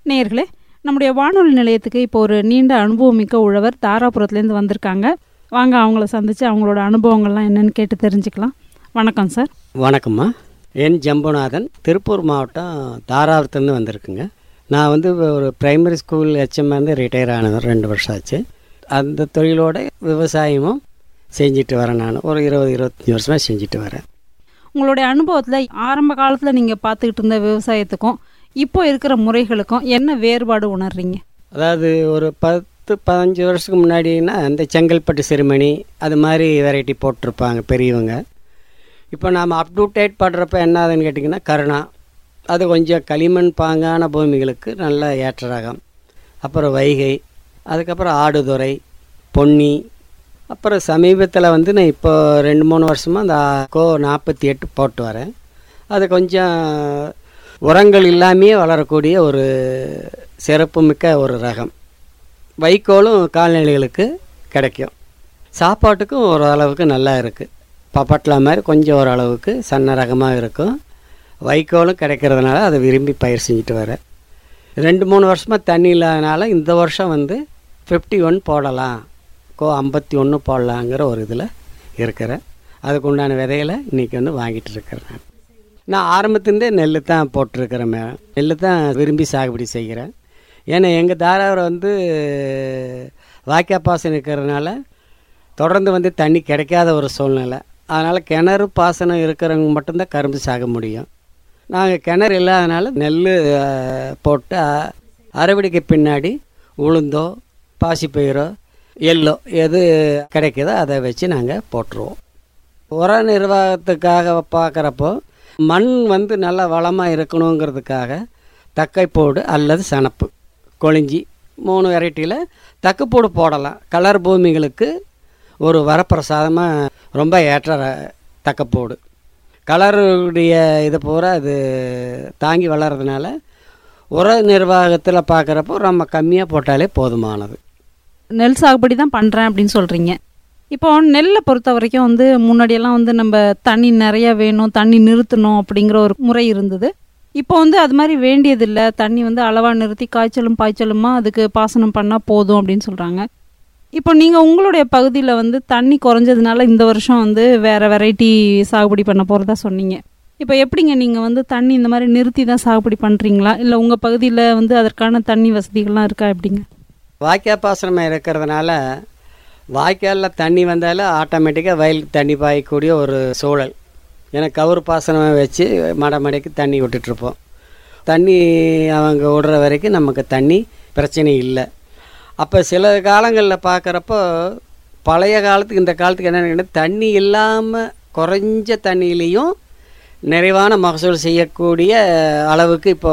நேயர்களே நம்முடைய வானொலி நிலையத்துக்கு இப்போ ஒரு நீண்ட அனுபவமிக்க உழவர் தாராபுரத்துலேருந்து வந்திருக்காங்க வாங்க அவங்கள சந்தித்து அவங்களோட அனுபவங்கள்லாம் என்னன்னு கேட்டு தெரிஞ்சுக்கலாம் வணக்கம் சார் வணக்கம்மா என் ஜம்புநாதன் திருப்பூர் மாவட்டம் தாராபுரத்துலேருந்து வந்திருக்குங்க நான் வந்து ஒரு பிரைமரி ஸ்கூல் ஹெச்எம் வந்து ரிட்டையர் ஆனது ரெண்டு வருஷம் ஆச்சு அந்த தொழிலோட விவசாயமும் செஞ்சுட்டு வரேன் நான் ஒரு இருபது இருபத்தஞ்சி வருஷமாக செஞ்சுட்டு வரேன் உங்களுடைய அனுபவத்தில் ஆரம்ப காலத்தில் நீங்கள் பார்த்துக்கிட்டு இருந்த விவசாயத்துக்கும் இப்போ இருக்கிற முறைகளுக்கும் என்ன வேறுபாடு உணர்றீங்க அதாவது ஒரு பத்து பதினஞ்சு வருஷத்துக்கு முன்னாடின்னா இந்த செங்கல்பட்டு சிறுமணி அது மாதிரி வெரைட்டி போட்டிருப்பாங்க பெரியவங்க இப்போ நாம் அப்டூட்டேட் பண்ணுறப்ப என்ன ஆகுதுன்னு கேட்டிங்கன்னா கருணா அது கொஞ்சம் களிமண் பாங்கான பூமிகளுக்கு நல்ல ஏற்ற ரகம் அப்புறம் வைகை அதுக்கப்புறம் ஆடுதுறை பொன்னி அப்புறம் சமீபத்தில் வந்து நான் இப்போ ரெண்டு மூணு வருஷமாக அந்த கோ நாற்பத்தி எட்டு போட்டு வரேன் அது கொஞ்சம் உரங்கள் இல்லாமையே வளரக்கூடிய ஒரு சிறப்புமிக்க ஒரு ரகம் வைக்கோலும் கால்நடைகளுக்கு கிடைக்கும் சாப்பாட்டுக்கும் ஓரளவுக்கு நல்லா இருக்குது பப்பட்லா மாதிரி கொஞ்சம் ஓரளவுக்கு சன்ன ரகமாக இருக்கும் வைக்கோலும் கிடைக்கிறதுனால அதை விரும்பி பயிர் செஞ்சுட்டு வரேன் ரெண்டு மூணு வருஷமாக தண்ணி இல்லாதனால இந்த வருஷம் வந்து ஃபிஃப்டி ஒன் போடலாம் கோ ஐம்பத்தி ஒன்று போடலாங்கிற ஒரு இதில் இருக்கிறேன் அதுக்கு உண்டான விதைகளை இன்றைக்கி வந்து வாங்கிட்டு இருக்கிறேன் நான் நான் ஆரம்பத்துலேருந்தே நெல் தான் போட்டிருக்கிறேன் மே நெல் தான் விரும்பி சாகுபடி செய்கிறேன் ஏன்னா எங்கள் தாராவரம் வந்து வாய்க்கா பாசனம் இருக்கிறதுனால தொடர்ந்து வந்து தண்ணி கிடைக்காத ஒரு சூழ்நிலை அதனால் கிணறு பாசனம் இருக்கிறவங்க மட்டும்தான் கரும்பு சாக முடியும் நாங்கள் கிணறு இல்லாதனால நெல் அஹ், போட்டு அ- அறுவடைக்கு பின்னாடி உளுந்தோ பாசிப்பயிரோ எள்ளோ எது கிடைக்குதோ அதை வச்சு நாங்கள் போட்டுருவோம் உர நிர்வாகத்துக்காக பார்க்குறப்போ மண் வந்து நல்லா வளமாக இருக்கணுங்கிறதுக்காக தக்கைப்போடு அல்லது சணப்பு கொழிஞ்சி மூணு வெரைட்டியில் தக்கைப்போடு போடலாம் கலர் பூமிகளுக்கு ஒரு வரப்பிரசாதமாக ரொம்ப ஏற்ற ர- தக்கப்போடு கலருடைய இது பூரா அது தாங்கி வளர்றதுனால உர நிர்வாகத்தில் பார்க்குறப்போ நம்ம கம்மியாக போட்டாலே போதுமானது நெல் சாகுபடி தான் பண்ணுறேன் அப்படின்னு சொல்கிறீங்க இப்போ நெல்லை பொறுத்த வரைக்கும் வந்து முன்னாடியெல்லாம் வந்து நம்ம தண்ணி நிறைய வேணும் தண்ணி நிறுத்தணும் அப்படிங்கிற ஒரு முறை இருந்தது இப்போ வந்து அது மாதிரி வேண்டியதில்லை தண்ணி வந்து அளவாக நிறுத்தி காய்ச்சலும் பாய்ச்சலுமா அதுக்கு பாசனம் பண்ணால் போதும் அப்படின்னு சொல்கிறாங்க இப்போ நீங்கள் உங்களுடைய பகுதியில் வந்து தண்ணி குறைஞ்சதுனால இந்த வருஷம் வந்து வேறு வெரைட்டி சாகுபடி பண்ண போகிறதா சொன்னீங்க இப்போ எப்படிங்க நீங்கள் வந்து தண்ணி இந்த மாதிரி நிறுத்தி தான் சாகுபடி பண்ணுறீங்களா இல்லை உங்கள் பகுதியில் வந்து அதற்கான தண்ணி வசதிகள்லாம் இருக்கா எப்படிங்க வாய்க்கால் பாசனம் இருக்கிறதுனால வாய்க்காலில் தண்ணி வந்தாலும் ஆட்டோமேட்டிக்காக வயலுக்கு தண்ணி பாயக்கூடிய ஒரு சூழல் ஏன்னா கவுரு பாசனம் வச்சு மட மடைக்கு தண்ணி விட்டுட்ருப்போம் தண்ணி அவங்க விடுற வரைக்கும் நமக்கு தண்ணி பிரச்சனை இல்லை அப்போ சில காலங்களில் பார்க்குறப்போ பழைய காலத்துக்கு இந்த காலத்துக்கு என்ன தண்ணி இல்லாமல் குறைஞ்ச தண்ணியிலையும் நிறைவான மகசூல் செய்யக்கூடிய அளவுக்கு இப்போ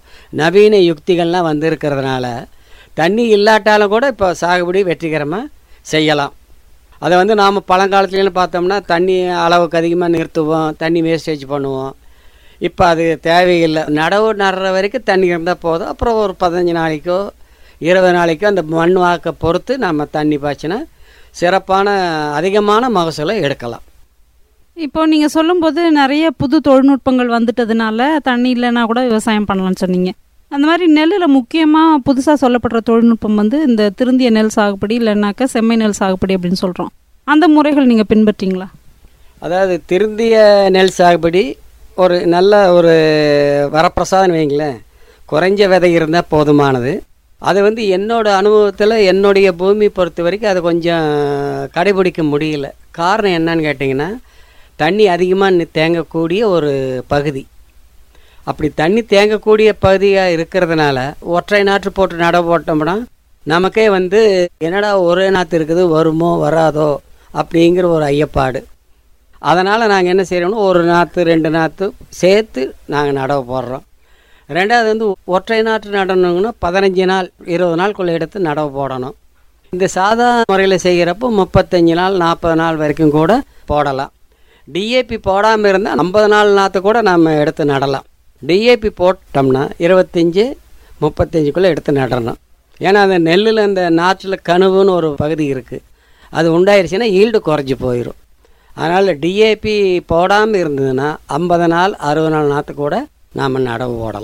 நவீன யுக்திகள்லாம் வந்திருக்கிறதுனால தண்ணி இல்லாட்டாலும் கூட இப்போ சாகுபடி வெற்றிகரமாக செய்யலாம் அதை வந்து நாம் பழங்காலத்துலன்னு பார்த்தோம்னா தண்ணி அளவுக்கு அதிகமாக நிறுத்துவோம் தண்ணி வேஸ்டேஜ் பண்ணுவோம் இப்போ அது தேவையில்லை நடவு நடுற வரைக்கும் தண்ணி இருந்தால் போதும் அப்புறம் ஒரு பதினஞ்சு நாளைக்கோ இருபது நாளைக்கோ அந்த மண் வாக்க பொறுத்து நம்ம தண்ணி பாய்ச்சினா சிறப்பான அதிகமான மகசூலை எடுக்கலாம் இப்போ நீங்கள் சொல்லும்போது நிறைய புது தொழில்நுட்பங்கள் வந்துட்டதுனால தண்ணி இல்லைன்னா கூட விவசாயம் பண்ணலாம்னு சொன்னீங்க அந்த மாதிரி நெல்லில் முக்கியமாக புதுசாக சொல்லப்படுற தொழில்நுட்பம் வந்து இந்த திருந்திய நெல் சாகுபடி இல்லைனாக்கா செம்மை நெல் சாகுபடி அப்படின்னு சொல்கிறோம் அந்த முறைகள் நீங்கள் பின்பற்றீங்களா அதாவது திருந்திய நெல் சாகுபடி ஒரு நல்ல ஒரு வரப்பிரசாதம் வைங்களேன் குறைஞ்ச விதை இருந்தால் போதுமானது அது வந்து என்னோட அனுபவத்தில் என்னுடைய பூமி பொறுத்த வரைக்கும் அது கொஞ்சம் கடைபிடிக்க முடியல காரணம் என்னன்னு கேட்டிங்கன்னா தண்ணி அதிகமாக தேங்கக்கூடிய ஒரு பகுதி அப்படி தண்ணி தேங்கக்கூடிய பகுதியாக இருக்கிறதுனால ஒற்றை நாற்று போட்டு நட போட்டோம்னா நமக்கே வந்து என்னடா ஒரே நாற்று இருக்குது வருமோ வராதோ அப்படிங்கிற ஒரு ஐயப்பாடு அதனால் நாங்கள் என்ன செய்கிறோம்னா ஒரு நாற்று ரெண்டு நாற்று சேர்த்து நாங்கள் நடவு போடுறோம் ரெண்டாவது வந்து ஒற்றை நாற்று நடணுங்கன்னா பதினஞ்சு நாள் இருபது நாளுக்குள்ளே எடுத்து நடவு போடணும் இந்த சாதா முறையில் செய்கிறப்போ முப்பத்தஞ்சு நாள் நாற்பது நாள் வரைக்கும் கூட போடலாம் டிஏபி போடாமல் இருந்தால் ஐம்பது நாள் நாற்று கூட நம்ம எடுத்து நடலாம் டிஏபி போட்டோம்னா இருபத்தஞ்சி முப்பத்தஞ்சுக்குள்ளே எடுத்து நடணும் ஏன்னா அந்த நெல்லில் அந்த நாற்றில் கணுவுன்னு ஒரு பகுதி இருக்குது அது உண்டாயிருச்சுன்னா ஈல்டு குறைஞ்சி போயிடும் அதனால் டிஏபி போடாமல் இருந்ததுன்னா ஐம்பது நாள் அறுபது நாள் நாற்று கூட நாம் நடவு போடலாம்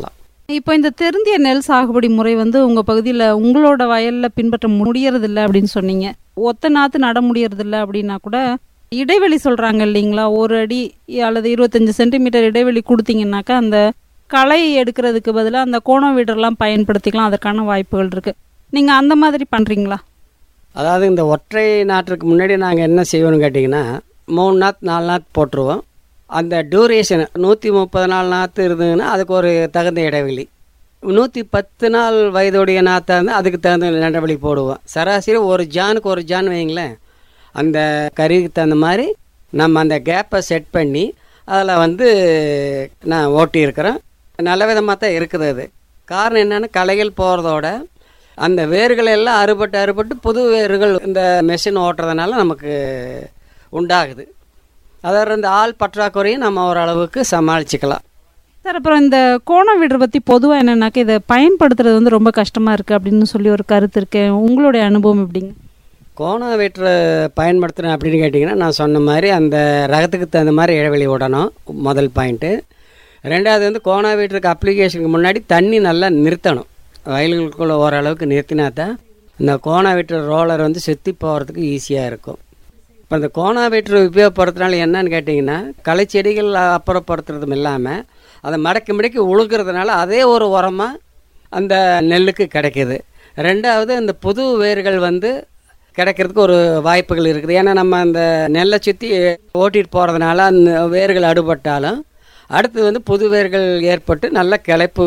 இப்போ இந்த திருந்திய நெல் சாகுபடி முறை வந்து உங்க பகுதியில் உங்களோட வயல்ல பின்பற்ற முடியறதில்ல அப்படின்னு சொன்னீங்க ஒத்த நாத்து நட முடியறதில்ல அப்படின்னா கூட இடைவெளி சொல்றாங்க இல்லைங்களா ஒரு அடி அல்லது இருபத்தஞ்சு சென்டிமீட்டர் இடைவெளி கொடுத்தீங்கன்னாக்கா அந்த களை எடுக்கிறதுக்கு பதிலாக அந்த கோணம் வீடர்லாம் பயன்படுத்திக்கலாம் அதற்கான வாய்ப்புகள் இருக்கு நீங்க அந்த மாதிரி பண்றீங்களா அதாவது இந்த ஒற்றை நாற்றுக்கு முன்னாடி நாங்கள் என்ன செய்வோம்னு கேட்டிங்கன்னா மூணு நாற்று நாலு நாற்று போட்டுருவோம் அந்த டியூரேஷன் நூற்றி முப்பது நாலு நாற்று இருந்ததுன்னா அதுக்கு ஒரு தகுந்த இடைவெளி நூற்றி பத்து நாள் வயதுடைய நாற்றா இருந்தால் அதுக்கு தகுந்த இடைவெளி போடுவோம் சராசரி ஒரு ஜானுக்கு ஒரு ஜான் வைங்களேன் அந்த கருவிக்கு தகுந்த மாதிரி நம்ம அந்த கேப்பை செட் பண்ணி அதில் வந்து நான் ஓட்டி இருக்கிறேன் நல்ல விதமாக தான் இருக்குது அது காரணம் என்னென்னா களைகள் போகிறதோட அந்த வேர்கள் எல்லாம் அறுபட்டு அறுபட்டு புது வேர்கள் இந்த மெஷின் ஓட்டுறதுனால நமக்கு உண்டாகுது அதாவது இந்த ஆள் பற்றாக்குறையும் நம்ம ஓரளவுக்கு சமாளிச்சுக்கலாம் சார் அப்புறம் இந்த கோணம் வீடரை பற்றி பொதுவாக என்னன்னாக்கா இதை பயன்படுத்துறது வந்து ரொம்ப கஷ்டமாக இருக்குது அப்படின்னு சொல்லி ஒரு கருத்து இருக்கு உங்களுடைய அனுபவம் எப்படிங்க கோண வெற்றை பயன்படுத்துகிறேன் அப்படின்னு கேட்டிங்கன்னா நான் சொன்ன மாதிரி அந்த ரகத்துக்கு தகுந்த மாதிரி இடைவெளி விடணும் முதல் பாயிண்ட்டு ரெண்டாவது வந்து கோணா வீட்டுக்கு அப்ளிகேஷனுக்கு முன்னாடி தண்ணி நல்லா நிறுத்தணும் வயல்களுக்குள்ளே ஓரளவுக்கு நிறுத்தினா தான் இந்த கோணா வீட்டு ரோலர் வந்து சுற்றி போகிறதுக்கு ஈஸியாக இருக்கும் இப்போ இந்த கோணா வீட்டு உபயோகப்படுத்துறதுனால என்னன்னு கேட்டிங்கன்னா களைச்செடிகள் அப்புறப்படுத்துறதும் இல்லாமல் அதை மடக்கி மடக்கி உழுகிறதுனால அதே ஒரு உரமாக அந்த நெல்லுக்கு கிடைக்கிது ரெண்டாவது அந்த புது வேர்கள் வந்து கிடைக்கிறதுக்கு ஒரு வாய்ப்புகள் இருக்குது ஏன்னா நம்ம அந்த நெல்லை சுற்றி ஓட்டிட்டு போகிறதுனால அந்த வேர்கள் அடுபட்டாலும் அடுத்து வந்து புது வேர்கள் ஏற்பட்டு நல்ல கிளைப்பு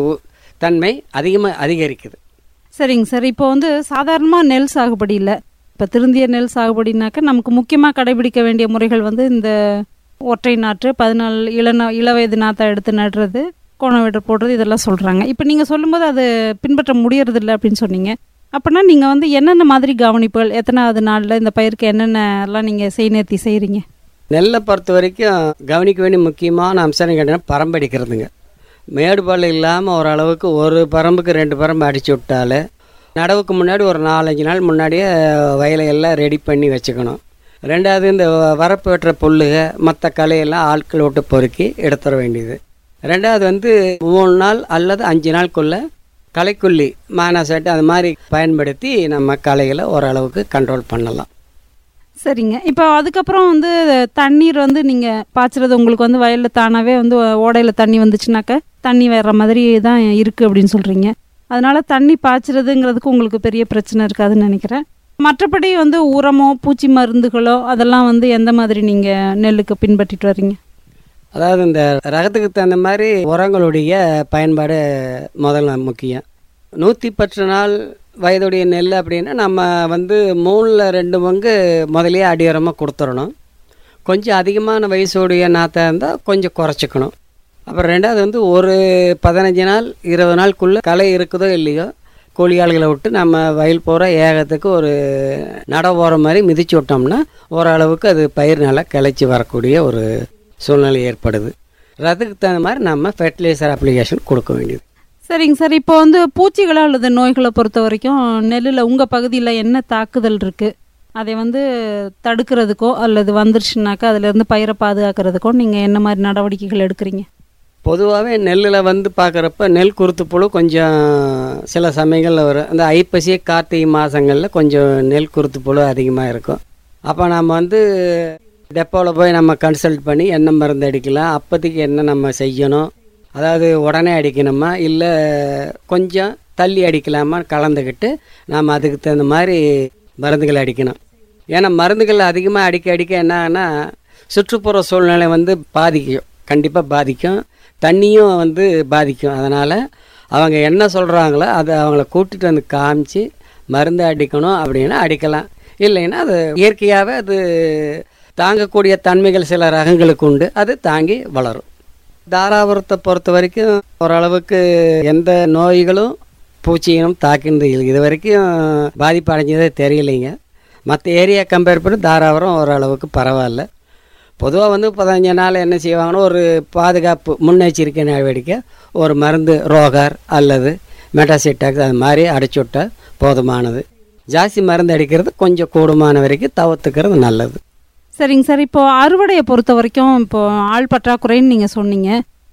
தன்மை அதிகமாக அதிகரிக்குது சரிங்க சார் இப்போ வந்து சாதாரணமாக நெல் சாகுபடி இல்லை இப்போ திருந்திய நெல் சாகுபடினாக்க நமக்கு முக்கியமாக கடைபிடிக்க வேண்டிய முறைகள் வந்து இந்த ஒற்றை நாற்று பதினாலு இளநா இளவயது நாற்றை எடுத்து நடுறது கோணவீடு போடுறது இதெல்லாம் சொல்கிறாங்க இப்போ நீங்கள் சொல்லும்போது அது பின்பற்ற முடியறதில்ல அப்படின்னு சொன்னீங்க அப்படின்னா நீங்கள் வந்து என்னென்ன மாதிரி கவனிப்புகள் எத்தனாவது நாளில் இந்த பயிருக்கு என்னென்னலாம் நீங்கள் செய் நேர்த்தி செய்கிறீங்க நெல்லை பொறுத்த வரைக்கும் கவனிக்க வேண்டிய முக்கியமான அம்சம் கேட்டீங்கன்னா பரம்படிக்கிறதுங்க மேடு பள்ளம் இல்லாமல் ஓரளவுக்கு ஒரு பரம்புக்கு ரெண்டு பரம்பு அடிச்சு விட்டாலே நடவுக்கு முன்னாடி ஒரு நாலஞ்சு நாள் முன்னாடியே வயலை எல்லாம் ரெடி பண்ணி வச்சுக்கணும் ரெண்டாவது இந்த வரப்பு வெட்டுற புல்லுக மற்ற கலையெல்லாம் ஆட்கள் விட்டு பொறுக்கி எடுத்துட வேண்டியது ரெண்டாவது வந்து மூணு நாள் அல்லது அஞ்சு நாளுக்குள்ளே களைக்கொல்லி மானாசட்டு அது மாதிரி பயன்படுத்தி நம்ம களைகளை ஓரளவுக்கு கண்ட்ரோல் பண்ணலாம் சரிங்க இப்போ அதுக்கப்புறம் வந்து தண்ணீர் வந்து நீங்கள் பாய்ச்சுறது உங்களுக்கு வந்து வயலில் தானாகவே வந்து ஓடையில் தண்ணி வந்துச்சுனாக்கா தண்ணி வர்ற மாதிரி தான் இருக்குது அப்படின்னு சொல்கிறீங்க அதனால தண்ணி பாய்ச்சுறதுங்கிறதுக்கு உங்களுக்கு பெரிய பிரச்சனை இருக்காதுன்னு நினைக்கிறேன் மற்றபடி வந்து உரமோ பூச்சி மருந்துகளோ அதெல்லாம் வந்து எந்த மாதிரி நீங்கள் நெல்லுக்கு பின்பற்றிட்டு வர்றீங்க அதாவது இந்த ரகத்துக்கு தகுந்த மாதிரி உரங்களுடைய பயன்பாடு முதல்ல முக்கியம் நூற்றி பத்து நாள் வயதுடைய நெல் அப்படின்னா நம்ம வந்து மூணில் ரெண்டு பங்கு முதலே அடி உரமாக கொடுத்துடணும் கொஞ்சம் அதிகமான வயசுடைய நாற்றாக இருந்தால் கொஞ்சம் குறைச்சிக்கணும் அப்புறம் ரெண்டாவது வந்து ஒரு பதினஞ்சு நாள் இருபது நாளுக்குள்ளே களை இருக்குதோ இல்லையோ கூலி ஆளுகளை விட்டு நம்ம வயல் போகிற ஏகத்துக்கு ஒரு நட போகிற மாதிரி மிதிச்சு விட்டோம்னா ஓரளவுக்கு அது பயிர் நல்லா கிளைச்சி வரக்கூடிய ஒரு சூழ்நிலை ஏற்படுது அதுக்கு தகுந்த மாதிரி நம்ம ஃபெர்டிலைசர் அப்ளிகேஷன் கொடுக்க வேண்டியது சரிங்க சார் இப்போ வந்து பூச்சிகளோ அல்லது நோய்களை பொறுத்த வரைக்கும் நெல்லில் உங்கள் பகுதியில் என்ன தாக்குதல் இருக்குது அதை வந்து தடுக்கிறதுக்கோ அல்லது வந்துருச்சுனாக்கா அதுலேருந்து பயிரை பாதுகாக்கிறதுக்கோ நீங்கள் என்ன மாதிரி நடவடிக்கைகள் எடுக்கிறீங்க பொதுவாகவே நெல்லில் வந்து பார்க்குறப்ப நெல் குருத்து புழு கொஞ்சம் சில சமயங்களில் வரும் அந்த ஐப்பசி கார்த்திகை மாதங்களில் கொஞ்சம் நெல் குருத்து புழு அதிகமாக இருக்கும் அப்போ நம்ம வந்து டெப்போவில் போய் நம்ம கன்சல்ட் பண்ணி என்ன மருந்து அடிக்கலாம் அப்போதைக்கு என்ன நம்ம செய்யணும் அதாவது உடனே அடிக்கணுமா இல்லை கொஞ்சம் தள்ளி அடிக்கலாமா கலந்துக்கிட்டு நாம் அதுக்கு தகுந்த மாதிரி மருந்துகள் அடிக்கணும் ஏன்னா மருந்துகள் அதிகமாக அடிக்க அடிக்க என்னன்னா சுற்றுப்புற சூழ்நிலை வந்து பாதிக்கும் கண்டிப்பாக பாதிக்கும் தண்ணியும் வந்து பாதிக்கும் அதனால் அவங்க என்ன சொல்கிறாங்களோ அதை அவங்கள கூட்டிகிட்டு வந்து காமிச்சு மருந்து அடிக்கணும் அப்படின்னா அடிக்கலாம் இல்லைன்னா அது இயற்கையாகவே அது தாங்கக்கூடிய தன்மைகள் சில ரகங்களுக்கு உண்டு அது தாங்கி வளரும் தாராபுரத்தை பொறுத்த வரைக்கும் ஓரளவுக்கு எந்த நோய்களும் பூச்சியினும் தாக்கினது இல்லை இது வரைக்கும் பாதிப்பு அடைஞ்சதே தெரியலைங்க மற்ற ஏரியா கம்பேர் பண்ணி தாராபுரம் ஓரளவுக்கு பரவாயில்ல பொதுவாக வந்து பதினஞ்சு நாள் என்ன செய்வாங்கன்னா ஒரு பாதுகாப்பு முன்னெச்சரிக்கை நடவடிக்கை ஒரு மருந்து ரோகார் அல்லது மெட்டாசிட்டாக்ஸ் அது மாதிரி அடைச்சி விட்டால் போதுமானது ஜாஸ்தி மருந்து அடிக்கிறது கொஞ்சம் கூடுமான வரைக்கும் தவிர்த்துக்கிறது நல்லது சரிங்க சார் இப்போ அறுவடையை பொறுத்த வரைக்கும் இப்போ ஆள் பற்றாக்குறைன்னு நீங்கள் சொன்னீங்க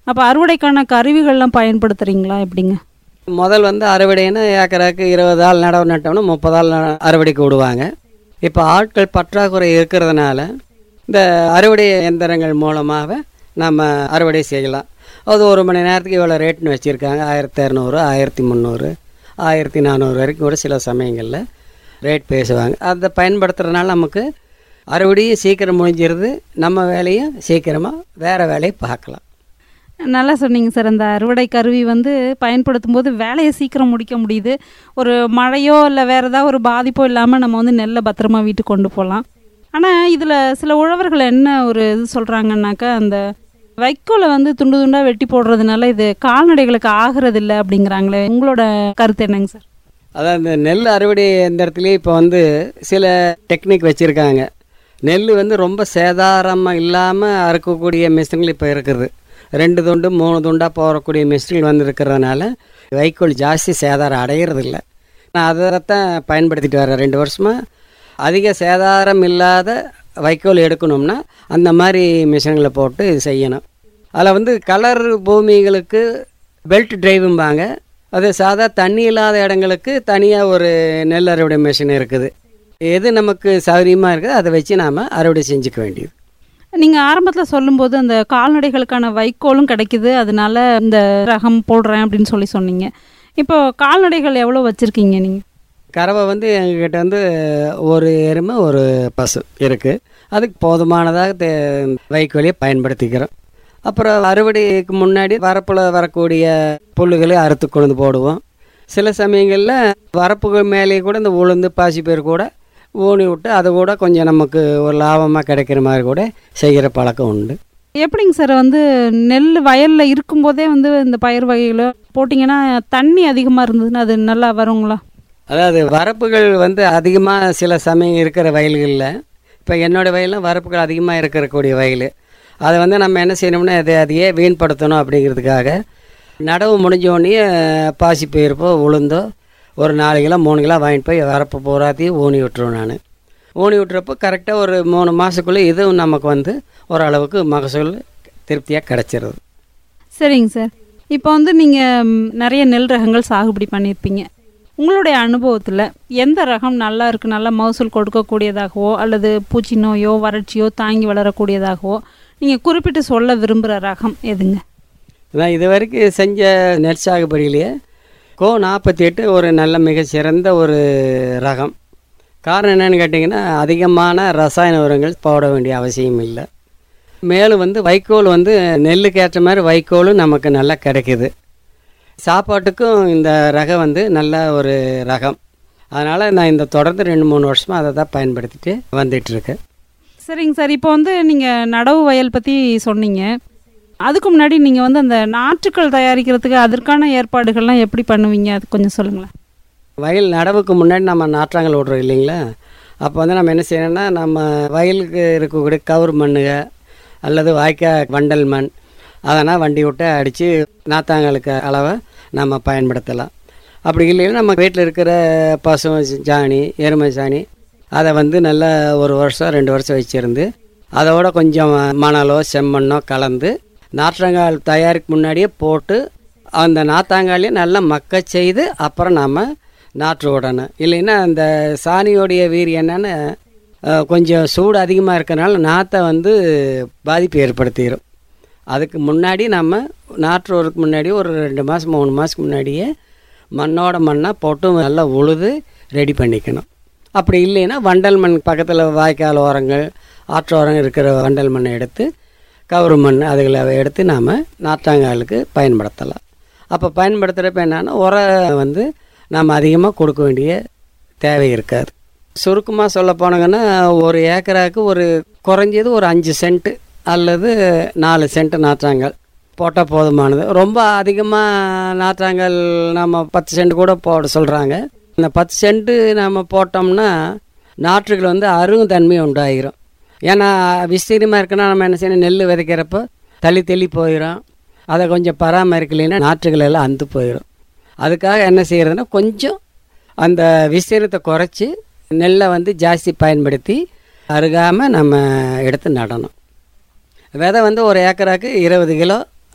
அப்போ அறுவடைக்கான கருவிகள்லாம் பயன்படுத்துகிறீங்களா எப்படிங்க முதல் வந்து அறுவடைன்னா ஏக்கராக்கு இருபது ஆள் நடவு நட்டோம்னா முப்பது ஆள் ந- அறுவடைக்கு விடுவாங்க இப்போ ஆட்கள் பற்றாக்குறை இருக்கிறதுனால இந்த அறுவடை எந்திரங்கள் மூலமாக நம்ம அறுவடை செய்யலாம் அது ஒரு மணி நேரத்துக்கு இவ்வளோ ரேட்னு வச்சுருக்காங்க ஆயிரத்தி இரநூறு ஆயிரத்தி முந்நூறு ஆயிரத்தி நானூறு வரைக்கும் கூட சில சமயங்களில் ரேட் பேசுவாங்க அதை பயன்படுத்துறதுனால நமக்கு அறுவடையும் சீக்கிரம் முடிஞ்சிருது நம்ம வேலையும் சீக்கிரமாக வேறு வேலையை பார்க்கலாம் நல்லா சொன்னீங்க சார் அந்த அறுவடை கருவி வந்து பயன்படுத்தும் போது வேலையை சீக்கிரம் முடிக்க முடியுது ஒரு மழையோ இல்லை வேறு ஏதாவது ஒரு பாதிப்போ இல்லாமல் நம்ம வந்து நெல்லை பத்திரமா வீட்டுக்கு கொண்டு போகலாம் ஆனால் இதில் சில உழவர்கள் என்ன ஒரு இது சொல்கிறாங்கன்னாக்கா அந்த வைக்கோலை வந்து துண்டு துண்டாக வெட்டி போடுறதுனால இது கால்நடைகளுக்கு ஆகிறது இல்லை அப்படிங்கிறாங்களே உங்களோட கருத்து என்னங்க சார் அதான் இந்த நெல் அறுவடை எந்திரத்துலேயே இப்போ வந்து சில டெக்னிக் வச்சுருக்காங்க நெல் வந்து ரொம்ப சேதாரமாக இல்லாமல் அறுக்கக்கூடிய மிஷின்கள் இப்போ இருக்குது ரெண்டு துண்டு மூணு துண்டாக போகக்கூடிய மிஷின்கள் வந்து இருக்கிறதுனால வைக்கோல் ஜாஸ்தி சேதாரம் அடையிறதில்ல நான் அதை தான் பயன்படுத்திட்டு வரேன் ரெண்டு வருஷமாக அதிக சேதாரம் இல்லாத வைக்கோல் எடுக்கணும்னா அந்த மாதிரி மிஷின்களை போட்டு இது செய்யணும் அதில் வந்து கலர் பூமிகளுக்கு பெல்ட் டிரைவும்பாங்க அது சாதா தண்ணி இல்லாத இடங்களுக்கு தனியாக ஒரு நெல் அறுவடை மிஷின் இருக்குது எது நமக்கு சௌகரியமாக இருக்குது அதை வச்சு நாம் அறுவடை செஞ்சுக்க வேண்டியது நீங்கள் ஆரம்பத்தில் சொல்லும்போது அந்த கால்நடைகளுக்கான வைக்கோலும் கிடைக்குது அதனால இந்த ரகம் போடுறேன் அப்படின்னு சொல்லி சொன்னீங்க இப்போ கால்நடைகள் எவ்வளோ வச்சுருக்கீங்க நீங்கள் கறவை வந்து எங்ககிட்ட வந்து ஒரு எருமை ஒரு பசு இருக்குது அதுக்கு போதுமானதாக தே- வைக்கோலையை பயன்படுத்திக்கிறோம் அப்புறம் அறுவடைக்கு முன்னாடி வரப்பில் வரக்கூடிய புல்லுகளை அறுத்து கொண்டு வந்து போடுவோம் சில சமயங்களில் வரப்புகள் மேலேயே கூட இந்த உளுந்து பாசிப்பயிர் கூட ஊனி விட்டு அது கூட கொஞ்சம் நமக்கு ஒரு லாபமாக கிடைக்கிற மாதிரி கூட செய்கிற பழக்கம் உண்டு எப்படிங்க சார் வந்து நெல் வயலில் இருக்கும்போதே வந்து இந்த பயிர் வகைகளை போட்டிங்கன்னா தண்ணி அதிகமாக இருந்ததுன்னா அது நல்லா வருங்களா அதாவது வரப்புகள் வந்து அதிகமாக சில சமயம் இருக்கிற வயல்களில் இப்போ என்னோடய வயலில் வரப்புகள் அதிகமாக இருக்கக்கூடிய வயல் அதை வந்து நம்ம என்ன செய்யணும்னா அதை அதையே வீண்படுத்தணும் அப்படிங்கிறதுக்காக நடவு முடிஞ்ச உடனே பாசி பயிர்ப்போ உளுந்தோ ஒரு நாலு கிலோ மூணு கிலோ வாங்கிட்டு போய் வரப்பு பூராத்தையும் ஊனி விட்டுருவேன் நான் ஊனி விட்டுறப்போ கரெக்டாக ஒரு மூணு மாதத்துக்குள்ளே இதுவும் நமக்கு வந்து ஓரளவுக்கு மகசூல் திருப்தியாக கிடச்சிருது சரிங்க சார் இப்போ வந்து நீங்கள் நிறைய நெல் ரகங்கள் சாகுபடி பண்ணியிருப்பீங்க உங்களுடைய அனுபவத்தில் எந்த ரகம் நல்லா இருக்குது நல்லா மகசூல் கொடுக்கக்கூடியதாகவோ அல்லது பூச்சி நோயோ வறட்சியோ தாங்கி வளரக்கூடியதாகவோ நீங்கள் குறிப்பிட்டு சொல்ல விரும்புகிற ரகம் எதுங்க நான் இது வரைக்கும் செஞ்ச நெல் சாகுபடியிலேயே கோ நாற்பத்தி எட்டு ஒரு நல்ல மிக சிறந்த ஒரு ரகம் காரணம் என்னன்னு கேட்டிங்கன்னா அதிகமான ரசாயன உரங்கள் போட வேண்டிய அவசியம் இல்லை மேலும் வந்து வைக்கோல் வந்து நெல்லுக்கு ஏற்ற மாதிரி வைக்கோலும் நமக்கு நல்லா கிடைக்குது சாப்பாட்டுக்கும் இந்த ரகம் வந்து நல்ல ஒரு ரகம் அதனால் நான் இந்த தொடர்ந்து ரெண்டு மூணு வருஷமாக அதை தான் பயன்படுத்திட்டு வந்துட்டுருக்கேன் சரிங்க சார் இப்போ வந்து நீங்கள் நடவு வயல் பற்றி சொன்னீங்க அதுக்கு முன்னாடி நீங்கள் வந்து அந்த நாற்றுக்கள் தயாரிக்கிறதுக்கு அதற்கான ஏற்பாடுகள்லாம் எப்படி பண்ணுவீங்க அது கொஞ்சம் சொல்லுங்களேன் வயல் நடவுக்கு முன்னாடி நம்ம நாற்றாங்கல் விட்றோம் இல்லைங்களா அப்போ வந்து நம்ம என்ன செய்யணும்னா நம்ம வயலுக்கு இருக்கக்கூடிய கவுர் மண்ணுக அல்லது வாய்க்கால் வண்டல் மண் அதெல்லாம் வண்டி விட்டு அடித்து நாத்தாங்கலுக்கு அளவை நம்ம பயன்படுத்தலாம் அப்படி இல்லைன்னா நம்ம வீட்டில் இருக்கிற பசு சாணி எருமை சாணி அதை வந்து நல்லா ஒரு வருஷம் ரெண்டு வருஷம் வச்சுருந்து அதோட கொஞ்சம் மணலோ செம்மண்ணோ கலந்து நாற்றங்கால் தயாரிக்கு முன்னாடியே போட்டு அந்த நாத்தாங்காலையும் நல்லா மக்க செய்து அப்புறம் நாம் நாற்று விடணும் இல்லைன்னா அந்த சாணியோடைய வீரி என்னன்னு அஹ், கொஞ்சம் சூடு அதிகமாக இருக்கறனால நாற்றை வந்து பாதிப்பு ஏற்படுத்திடும் அதுக்கு முன்னாடி நம்ம நாற்று வரதுக்கு முன்னாடி ஒரு ரெண்டு மாதம் மூணு மாதத்துக்கு முன்னாடியே மண்ணோட மண்ணாக போட்டு நல்லா உழுது ரெடி பண்ணிக்கணும் அப்படி இல்லைன்னா வண்டல் மண் பக்கத்தில் வாய்க்கால் ஓரங்கள் ஆற்றோரம் இருக்கிற வண்டல் மண்ணை எடுத்து கவுரு மண் அதுகளை எடுத்து நாம் நாற்றாங்காலுக்கு பயன்படுத்தலாம் அப்போ பயன்படுத்துகிறப்ப என்னன்னா உரம் வந்து நாம் அதிகமாக கொடுக்க வேண்டிய தேவை இருக்காது சுருக்கமாக சொல்ல போனாங்கன்னா ஒரு ஏக்கராக்கு ஒரு குறைஞ்சது ஒரு அஞ்சு சென்ட்டு அல்லது நாலு சென்ட் நாற்றாங்கல் போட்டால் போதுமானது ரொம்ப அதிகமாக நாற்றாங்கல் நம்ம பத்து சென்ட் கூட போட சொல்கிறாங்க இந்த பத்து சென்ட்டு நம்ம போட்டோம்னா நாற்றுகள் வந்து அருங்கு உண்டாகிரும் ஏன்னா விஸ்தீரமாக இருக்குன்னா நம்ம என்ன செய்யணும் நெல் விதைக்கிறப்போ தள்ளி தள்ளி போயிடும் அதை கொஞ்சம் பராமரிக்கலைன்னா நாற்றுகள் எல்லாம் அந்து போயிடும் அதுக்காக என்ன செய்கிறதுனா கொஞ்சம் அந்த விஸ்தீரத்தை குறைச்சி நெல்லை வந்து ஜாஸ்தி பயன்படுத்தி அருகாமல் நம்ம எடுத்து நடணும் விதை வந்து ஒரு ஏக்கராக்கு இருபது கிலோ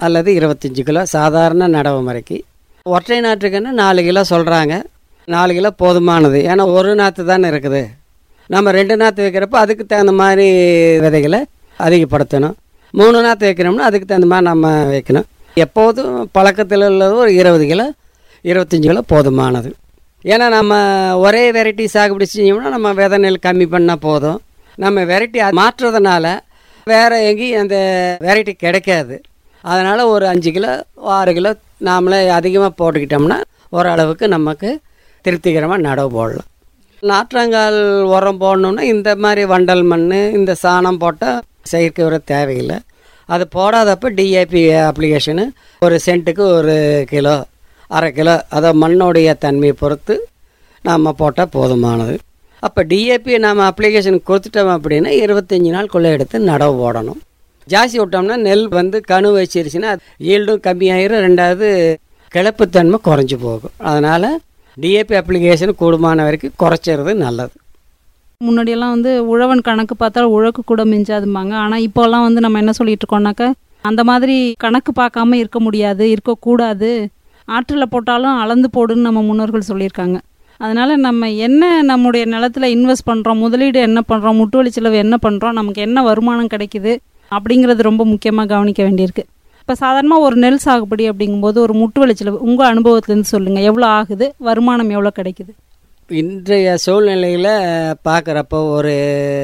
அல்லது இருபத்தஞ்சி கிலோ சாதாரண நடவு முறைக்கு ஒற்றை நாற்றுக்குன்னு நாலு கிலோ சொல்கிறாங்க நாலு கிலோ போதுமானது ஏன்னா ஒரு நாற்று தானே இருக்குது நம்ம ரெண்டு நாற்று வைக்கிறப்போ அதுக்கு தகுந்த மாதிரி விதைகளை அதிகப்படுத்தணும் மூணு நாற்று வைக்கிறோம்னா அதுக்கு தகுந்த மாதிரி நம்ம வைக்கணும் எப்போதும் பழக்கத்தில் உள்ளது ஒரு இருபது கிலோ இருபத்தஞ்சி கிலோ போதுமானது ஏன்னா நம்ம ஒரே வெரைட்டி சாகுபடி செஞ்சோம்னா நம்ம விதை நெல் கம்மி பண்ணால் போதும் நம்ம வெரைட்டி மாற்றுறதுனால வேறு எங்கேயும் அந்த வெரைட்டி கிடைக்காது அதனால் ஒரு அஞ்சு கிலோ ஆறு கிலோ நாமளே அதிகமாக போட்டுக்கிட்டோம்னா ஓரளவுக்கு நமக்கு திருப்திகரமாக நடவு போடலாம் நாற்றங்கால் உரம் போடணுன்னா இந்த மாதிரி வண்டல் மண் இந்த சாணம் போட்டால் செயற்கை உரம் தேவையில்லை அது போடாதப்போ டிஏபி அப்ளிகேஷனு ஒரு சென்ட்டுக்கு ஒரு கிலோ அரை கிலோ அதை மண்ணோடைய தன்மையை பொறுத்து நாம் போட்டால் போதுமானது அப்போ டிஏபி நாம் அப்ளிகேஷன் கொடுத்துட்டோம் அப்படின்னா இருபத்தஞ்சி நாளுக்குள்ளே எடுத்து நடவு போடணும் ஜாஸ்தி விட்டோம்னா நெல் வந்து கணு வச்சிருச்சுன்னா ஈல்டும் கம்மியாயிரும் ரெண்டாவது கிளப்புத்தன்மை குறைஞ்சி போகும் அதனால் டிஏபி அப்ளிகேஷன் கூடுமான வரைக்கும் குறைச்சிறது நல்லது முன்னாடியெல்லாம் வந்து உழவன் கணக்கு பார்த்தா உழக்கு கூட மிஞ்சாதும்பாங்க ஆனால் இப்போல்லாம் வந்து நம்ம என்ன சொல்லிட்டு இருக்கோம்னாக்கா அந்த மாதிரி கணக்கு பார்க்காம இருக்க முடியாது இருக்கக்கூடாது ஆற்றில் போட்டாலும் அளந்து போடுன்னு நம்ம முன்னோர்கள் சொல்லியிருக்காங்க அதனால் நம்ம என்ன நம்முடைய நிலத்துல இன்வெஸ்ட் பண்ணுறோம் முதலீடு என்ன பண்ணுறோம் முட்டு வலி செலவு என்ன பண்ணுறோம் நமக்கு என்ன வருமானம் கிடைக்குது அப்படிங்கிறது ரொம்ப முக்கியமாக கவனிக்க வேண்டியிருக்கு இப்போ சாதாரணமாக ஒரு நெல் சாகுபடி அப்படிங்கும்போது ஒரு முட்டு வலி செலவு உங்கள் அனுபவத்துலேருந்து சொல்லுங்கள் எவ்வளோ ஆகுது வருமானம் எவ்வளோ கிடைக்குது இன்றைய சூழ்நிலையில் பார்க்குறப்போ ஒரு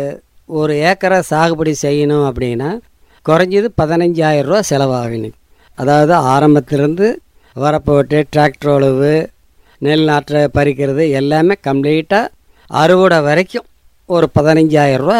ஒரு ஏக்கரை சாகுபடி செய்யணும் அப்படின்னா குறைஞ்சது பதினஞ்சாயிரம் ரூபா செலவாகும் அதாவது ஆரம்பத்திலேருந்து வரப்பு வெட்டு டிராக்டர் உழவு நெல் நாற்றை பறிக்கிறது எல்லாமே கம்ப்ளீட்டாக அறுவடை வரைக்கும் ஒரு பதினஞ்சாயிரம் ரூபா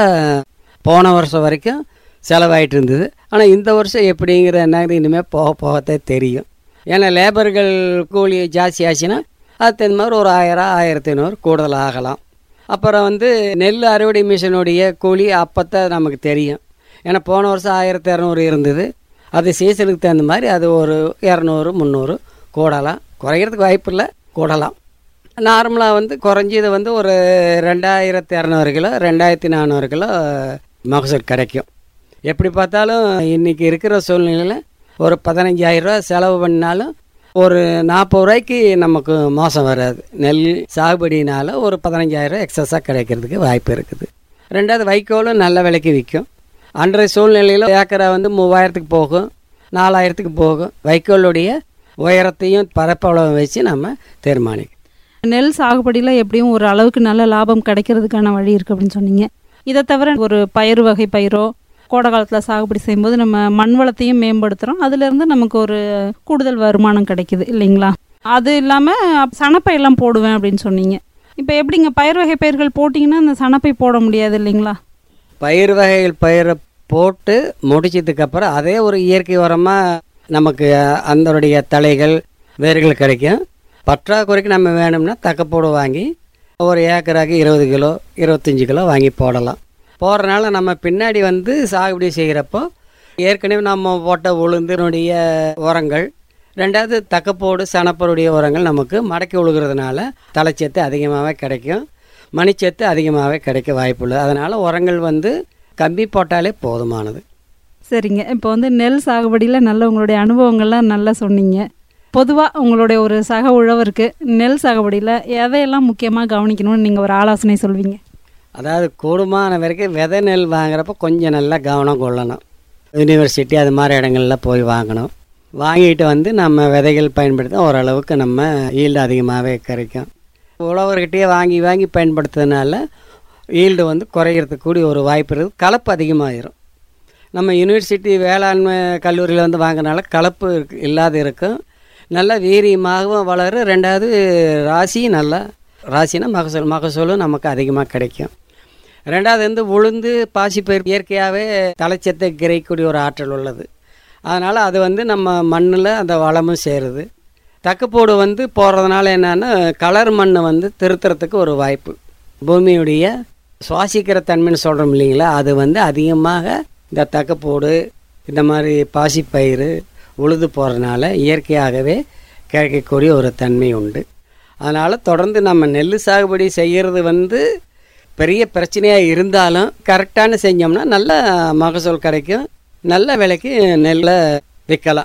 போன வருஷம் வரைக்கும் செலவாயிட்டு இருந்தது ஆனால் இந்த வருஷம் எப்படிங்கிற என்னது இனிமேல் போக போகத்தான் தெரியும் ஏன்னா லேபர்கள் கூலி ஜாஸ்தி ஆச்சுன்னா அது தகுந்த மாதிரி ஒரு ஆயிரம் ஆயிரத்தி ஐநூறு கூடுதல் ஆகலாம் அப்புறம் வந்து நெல் அறுவடை மிஷினுடைய கூலி அப்போத்தான் நமக்கு தெரியும் ஏன்னா போன வருஷம் ஆயிரத்தி இரநூறு இருந்தது அது சீசனுக்கு தகுந்த மாதிரி அது ஒரு இரநூறு முந்நூறு கூடலாம் குறையிறதுக்கு வாய்ப்பு இல்லை கூடலாம் நார்மலாக வந்து குறைஞ்சது வந்து ஒரு ரெண்டாயிரத்தி இரநூறு கிலோ ரெண்டாயிரத்தி நானூறு கிலோ மகசூல் கிடைக்கும் எப்படி பார்த்தாலும் இன்றைக்கி இருக்கிற சூழ்நிலையில் ஒரு பதினஞ்சாயிரரூவா செலவு பண்ணாலும் ஒரு நாற்பது ரூபாய்க்கு நமக்கு மோசம் வராது நெல் சாகுபடினால ஒரு பதினஞ்சாயிரம் எக்ஸஸாக கிடைக்கிறதுக்கு வாய்ப்பு இருக்குது ரெண்டாவது வைக்கோலும் நல்ல விலைக்கு விற்கும் அன்றைய சூழ்நிலையில் ஏக்கரை வந்து மூவாயிரத்துக்கு போகும் நாலாயிரத்துக்கு போகும் வைக்கோலுடைய உயரத்தையும் பரப்பளவும் வச்சு நம்ம தீர்மானிக்கும் நெல் சாகுபடியில் எப்படியும் ஒரு அளவுக்கு நல்ல லாபம் கிடைக்கிறதுக்கான வழி இருக்குது அப்படின்னு சொன்னீங்க இதை தவிர ஒரு பயிர் வகை பயிரோ கோடை காலத்தில் சாகுபடி செய்யும்போது நம்ம மண் வளத்தையும் மேம்படுத்துகிறோம் அதுலேருந்து நமக்கு ஒரு கூடுதல் வருமானம் கிடைக்குது இல்லைங்களா அது இல்லாமல் சணப்பையெல்லாம் போடுவேன் அப்படின்னு சொன்னீங்க இப்போ எப்படிங்க பயிர் வகை பயிர்கள் போட்டிங்கன்னா அந்த சணப்பை போட முடியாது இல்லைங்களா பயிர் வகைகள் பயிரை போட்டு முடிச்சதுக்கப்புறம் அதே ஒரு இயற்கை உரமாக நமக்கு அதனுடைய தலைகள் வேர்கள் கிடைக்கும் பற்றாக்குறைக்கு நம்ம வேணும்னா தக்கப்போடு வாங்கி ஒரு ஏக்கராக்கு இருபது கிலோ இருபத்தஞ்சி கிலோ வாங்கி போடலாம் போடுறனால நம்ம பின்னாடி வந்து சாகுபடி செய்கிறப்போ ஏற்கனவே நம்ம போட்ட உளுந்தினுடைய உரங்கள் ரெண்டாவது தக்கப்போடு சனப்பருடைய உரங்கள் நமக்கு மடக்கி உழுகிறதுனால தலைச்சத்து அதிகமாகவே கிடைக்கும் மணிச்சத்து அதிகமாகவே கிடைக்க வாய்ப்புள்ளது அதனால் உரங்கள் வந்து கம்பி போட்டாலே போதுமானது சரிங்க இப்போ வந்து நெல் சாகுபடியில் நல்ல உங்களுடைய அனுபவங்கள்லாம் நல்லா சொன்னீங்க பொதுவாக உங்களுடைய ஒரு சக உழவருக்கு நெல் சாகுபடியில் எதையெல்லாம் முக்கியமாக கவனிக்கணும்னு நீங்கள் ஒரு ஆலோசனை சொல்வீங்க அதாவது கூடுமான வரைக்கும் விதை நெல் வாங்குறப்ப கொஞ்சம் நல்லா கவனம் கொள்ளணும் யூனிவர்சிட்டி அது மாதிரி இடங்கள்ல போய் வாங்கணும் வாங்கிட்டு வந்து நம்ம விதைகள் பயன்படுத்த ஓரளவுக்கு நம்ம ஈல்டு அதிகமாகவே கிடைக்கும் உழவர்கிட்டயே வாங்கி வாங்கி பயன்படுத்துறதுனால ஈல்டு வந்து குறையிறதுக்கு கூடிய ஒரு வாய்ப்பு இருக்குது கலப்பு அதிகமாகிரும் நம்ம யூனிவர்சிட்டி வேளாண்மை கல்லூரியில் வந்து வாங்கினால கலப்பு இருக்கு- இல்லாத இருக்கும் நல்லா வீரியமாகவும் வளரும் ரெண்டாவது ராசியும் நல்லா ராசினா மகசூல் மகசூலும் நமக்கு அதிகமாக கிடைக்கும் ரெண்டாவது வந்து உளுந்து பாசிப்பயிர் இயற்கையாகவே தலைச்சத்தை கிரைக்கூடிய ஒரு ஆற்றல் உள்ளது அதனால் அது வந்து நம்ம மண்ணில் அந்த வளமும் சேருது தக்கப்போடு வந்து போடுறதுனால என்னன்னா கலர் மண்ணை வந்து திருத்துறதுக்கு ஒரு வாய்ப்பு பூமியுடைய சுவாசிக்கிற தன்மைன்னு சொல்கிறோம் இல்லைங்களா அது வந்து அதிகமாக இந்த தக்கப்போடு இந்த மாதிரி பாசிப்பயிறு உழுது போகிறதுனால இயற்கையாகவே கிடைக்கக்கூடிய ஒரு தன்மை உண்டு அதனால் தொடர்ந்து நம்ம நெல் சாகுபடி செய்கிறது வந்து பெரிய பிரச்சனையாக இருந்தாலும் கரெக்டான செஞ்சோம்னா நல்ல மகசூல் கிடைக்கும் நல்ல விலைக்கு நெல்லை விற்கலாம்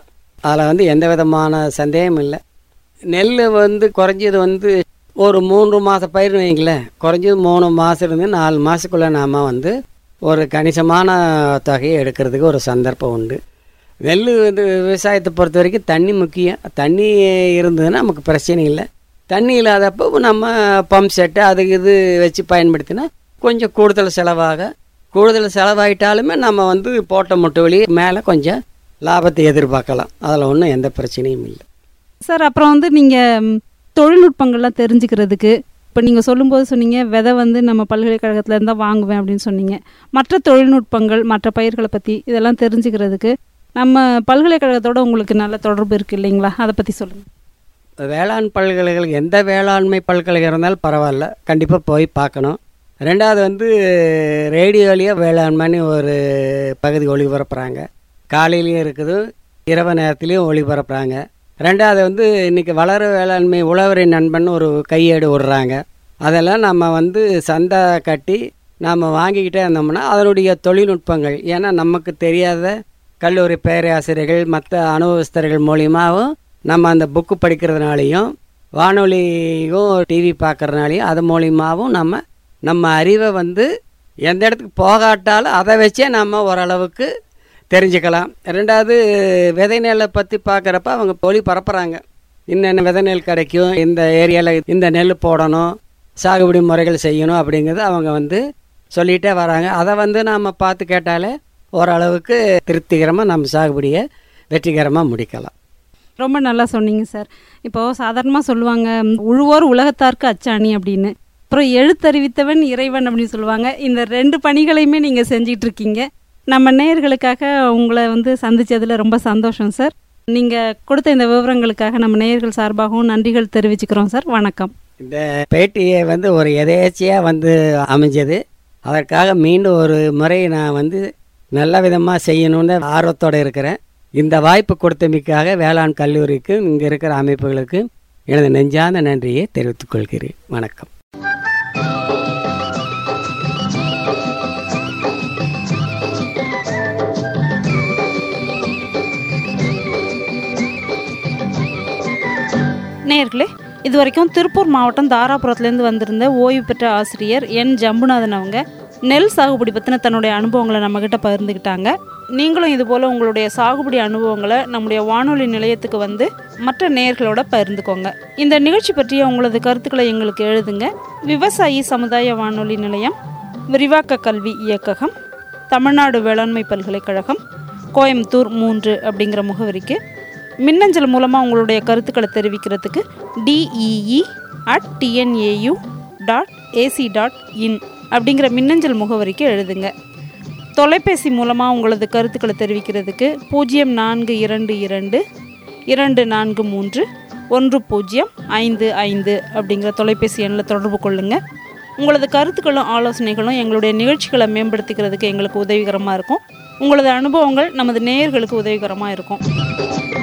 அதில் வந்து எந்த விதமான சந்தேகமும் இல்லை நெல் வந்து குறைஞ்சது வந்து ஒரு மூன்று மாத பயிர் வைங்களேன் குறைஞ்சது மூணு மாதம் இருந்து நாலு மாதத்துக்குள்ளே நாம் வந்து ஒரு கணிசமான தொகையை எடுக்கிறதுக்கு ஒரு சந்தர்ப்பம் உண்டு நெல் வந்து விவசாயத்தை பொறுத்த வரைக்கும் தண்ணி முக்கியம் தண்ணி இருந்ததுன்னா நமக்கு பிரச்சனை இல்லை தண்ணி இல்லாதப்போ நம்ம பம்ப் செட்டு அதுக்கு இது வச்சு பயன்படுத்தினா கொஞ்சம் கூடுதல் செலவாக கூடுதல் செலவாயிட்டாலுமே நம்ம வந்து போட்ட முட்டை வழி மேலே கொஞ்சம் லாபத்தை எதிர்பார்க்கலாம் அதில் ஒன்றும் எந்த பிரச்சனையும் இல்லை சார் அப்புறம் வந்து நீங்கள் தொழில்நுட்பங்கள்லாம் தெரிஞ்சுக்கிறதுக்கு இப்போ நீங்கள் சொல்லும்போது சொன்னீங்க விதை வந்து நம்ம பல்கலைக்கழகத்துல இருந்தால் வாங்குவேன் அப்படின்னு சொன்னீங்க மற்ற தொழில்நுட்பங்கள் மற்ற பயிர்களை பற்றி இதெல்லாம் தெரிஞ்சுக்கிறதுக்கு நம்ம பல்கலைக்கழகத்தோட உங்களுக்கு நல்ல தொடர்பு இருக்குது இல்லைங்களா அதை பற்றி சொல்லுங்கள் வேளாண் பல்கலைக்கழகம் எந்த வேளாண்மை பல்கலைக்கழகம் இருந்தாலும் பரவாயில்ல கண்டிப்பாக போய் பார்க்கணும் ரெண்டாவது வந்து ரேடியோலேயே வேளாண்மைன்னு ஒரு பகுதி ஒளிபரப்புகிறாங்க காலையிலையும் இருக்குது இரவு நேரத்துலேயும் ஒளிபரப்புகிறாங்க ரெண்டாவது வந்து இன்றைக்கி வளர வேளாண்மை உழவரின் நண்பன் ஒரு கையேடு விடுறாங்க அதெல்லாம் நம்ம வந்து சந்தா கட்டி நாம் வாங்கிக்கிட்டே இருந்தோம்னா அதனுடைய தொழில்நுட்பங்கள் ஏன்னா நமக்கு தெரியாத கல்லூரி பேராசிரியர்கள் மற்ற அனுபவஸ்தர்கள் மூலியமாகவும் நம்ம அந்த புக்கு படிக்கிறதுனாலையும் வானொலியும் டிவி பார்க்கறதுனாலையும் அது மூலியமாகவும் நம்ம நம்ம அறிவை வந்து எந்த இடத்துக்கு போகாட்டாலும் அதை வச்சே நம்ம ஓரளவுக்கு தெரிஞ்சுக்கலாம் ரெண்டாவது விதை நெல்லை பற்றி பார்க்குறப்ப அவங்க ஒளி பரப்புகிறாங்க இன்னென்ன விதை நெல் கிடைக்கும் இந்த ஏரியாவில் இந்த நெல் போடணும் சாகுபடி முறைகள் செய்யணும் அப்படிங்கிறது அவங்க வந்து சொல்லிகிட்டே வராங்க அதை வந்து நாம் பார்த்து கேட்டாலே ஓரளவுக்கு திருப்திகரமாக நம்ம சாகுபடியை வெற்றிகரமாக முடிக்கலாம் ரொம்ப நல்லா சொன்னீங்க சார் இப்போது சாதாரணமாக சொல்லுவாங்க உழுவோர் உலகத்தார்க்கு அச்சாணி அப்படின்னு அப்புறம் எழுத்தறிவித்தவன் இறைவன் அப்படின்னு சொல்லுவாங்க இந்த ரெண்டு பணிகளையுமே நீங்கள் செஞ்சிட்டு இருக்கீங்க நம்ம நேயர்களுக்காக உங்களை வந்து சந்திச்சதுல ரொம்ப சந்தோஷம் சார் நீங்கள் கொடுத்த இந்த விவரங்களுக்காக நம்ம நேயர்கள் சார்பாகவும் நன்றிகள் தெரிவிச்சுக்கிறோம் சார் வணக்கம் இந்த பேட்டியை வந்து ஒரு எதேச்சியாக வந்து அமைஞ்சது அதற்காக மீண்டும் ஒரு முறை நான் வந்து நல்ல விதமாக செய்யணும்னு ஆர்வத்தோடு இருக்கிறேன் இந்த வாய்ப்பு கொடுத்தமைக்காக வேளாண் கல்லூரிக்கு இங்கே இருக்கிற அமைப்புகளுக்கு எனது நெஞ்சார்ந்த நன்றியை தெரிவித்துக் கொள்கிறேன் வணக்கம் நேயர்களே இது வரைக்கும் திருப்பூர் மாவட்டம் தாராபுரத்துலேருந்து வந்திருந்த ஓய்வு பெற்ற ஆசிரியர் என் ஜம்புநாதன் அவங்க நெல் சாகுபடி பற்றின தன்னுடைய அனுபவங்களை நம்மக்கிட்ட பகிர்ந்துக்கிட்டாங்க நீங்களும் இதுபோல் உங்களுடைய சாகுபடி அனுபவங்களை நம்முடைய வானொலி நிலையத்துக்கு வந்து மற்ற நேயர்களோட பகிர்ந்துக்கோங்க இந்த நிகழ்ச்சி பற்றிய உங்களது கருத்துக்களை எங்களுக்கு எழுதுங்க விவசாயி சமுதாய வானொலி நிலையம் விரிவாக்க கல்வி இயக்ககம் தமிழ்நாடு வேளாண்மை பல்கலைக்கழகம் கோயம்புத்தூர் மூன்று அப்படிங்கிற முகவரிக்கு மின்னஞ்சல் மூலமாக உங்களுடைய கருத்துக்களை தெரிவிக்கிறதுக்கு DEE at TNAU dot AC dot in அப்படிங்கிற மின்னஞ்சல் முகவரிக்கு எழுதுங்க தொலைபேசி மூலமாக உங்களது கருத்துக்களை தெரிவிக்கிறதுக்கு பூஜ்ஜியம் நான்கு இரண்டு இரண்டு இரண்டு நான்கு மூன்று ஒன்று பூஜ்ஜியம் ஐந்து ஐந்து அப்படிங்கிற தொலைபேசி எண்ணில் தொடர்பு கொள்ளுங்கள் உங்களது கருத்துக்களும் ஆலோசனைகளும் எங்களுடைய நிகழ்ச்சிகளை மேம்படுத்திக்கிறதுக்கு எங்களுக்கு உதவிகரமாக இருக்கும் உங்களது அனுபவங்கள் நமது நேயர்களுக்கு உதவிகரமாக இருக்கும்